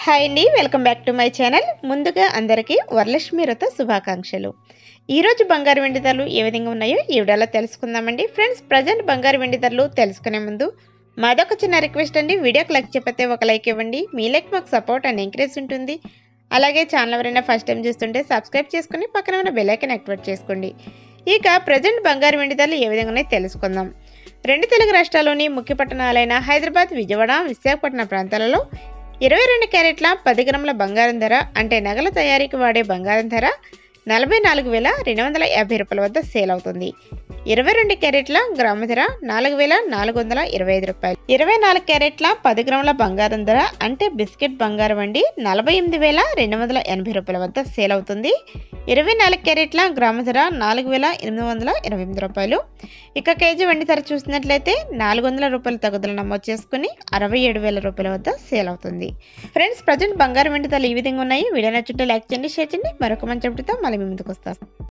hi అండి welcome back to my channel ముందుగా అందరికీ వరలక్ష్మి వ్రత శుభాకాంక్షలు ఈరోజు బంగారు వెండి ధరలు ఏ విధంగా ఉన్నాయో ఈ వీడియోలో తెలుసుకుందామండి ఫ్రెండ్స్ ప్రజెంట్ బంగారు వెండి ధరలు తెలుసుకునే ముందు మాదొక చిన్న రిక్వెస్ట్ అండి వీడియోకి లైక్ చెప్పితే ఒక లైక్ ఇవ్వండి మీ లైక్ మాకు సపోర్ట్ అండ్ ఎంకరేజ్ ఉంటుంది అలాగే ఛానల్ ఎవరైనా ఫస్ట్ టైం చూస్తుంటే సబ్స్క్రైబ్ చేసుకుని పక్కన ఉన్న బెల్ ఐకాన్ యాక్టివేట్ చేసుకోండి ఇక ప్రజెంట్ బంగారు వెండి ధరలు ఏ విధంగా ఉన్నాయో తెలుసుకుందాం రెండు తెలుగు రాష్ట్రాల్లోని ముఖ్య పట్టణాలైన హైదరాబాద్ విజయవాడ విశాఖపట్నం ప్రాంతాలలో ఇరవై రెండు క్యారెట్ల పది గ్రాముల బంగారం ధర అంటే నగల తయారీకి వాడే బంగారం ధర నలభై నాలుగు వేల రెండు వందల యాభై రూపాయల వద్ద సేల్ అవుతుంది ఇరవై రెండు క్యారెట్ల గ్రాము ధర నాలుగు వేల నాలుగు వందల ఇరవై ఐదు రూపాయలు ఇరవై నాలుగు క్యారెట్ల పది గ్రాముల బంగారం ధర అంటే బిస్కెట్ బంగారం అండి నలభై ఎనిమిది వేల రెండు వందల ఎనభై రూపాయల వద్ద సేల్ అవుతుంది ఇరవై నాలుగు క్యారెట్ల గ్రాము ధర నాలుగు వేల ఎనిమిది వందల ఇరవై ఎనిమిది రూపాయలు ఇక కేజీ వెండి ధర చూసినట్లయితే నాలుగు వందల రూపాయల తగుదల నమోదు చేసుకుని అరవై ఏడు వేల రూపాయల వద్ద సేల్ అవుతుంది ఫ్రెండ్స్ ప్రజెంట్ బంగారం వెండి ధరలు ఈ విధంగా ఉన్నాయి వీడియో నచ్చుంటే లైక్ చేయండి షేర్ చేయండి మరొక మంచి అప్డేట్తో మళ్ళీ మీ ముందుకు వస్తాం